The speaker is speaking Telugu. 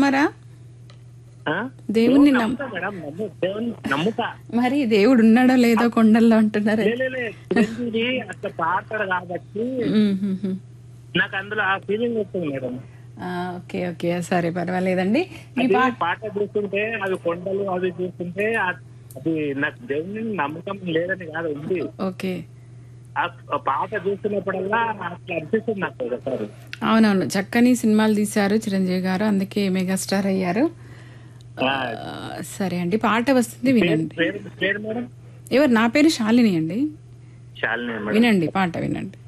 నమ్మరా ఆ? దేవుణ్ణి నమ్ నమ్ముతా మేడం నమ్ము దేవుని నమ్ముతా మరి దేవుడు ఉన్నాడో లేదో కొండల్లో అంటున్నారు లే, లే, లే. చిరంజీవి అట్లా పాడతాడు కాబట్టి ఉమ్, ఉమ్, ఉమ్. నాకు అందులో ఆ ఫీలింగ్ వస్తుంది మేడం ఆ, ఓకే ఓకే సరే పర్వాలేదండి మీ అది పా పాట చూస్తుంటే అవి కొండలు అవి చూస్తుంటే ఆ- అది నాకు దేవుని నమ్మకం లేదని కాదు ఉంది ఓకే ఆ ఆ పాట చూస్తున్నప్పుడల్లా అట్లా అనిపిస్తుంది నాకు ఒకసారి అవునవును చక్కని సినిమాలు తీశారు చిరంజీవి గారు అందుకే మెగాస్టార్ అయ్యారు ఆ, ఆ, సరే అండి పాట వస్తుంది వినండి పేరు పేరు మేడం ఎవరు నా పేరు శాలిని అండి శాలిని మేడం వినండి పాట వినండి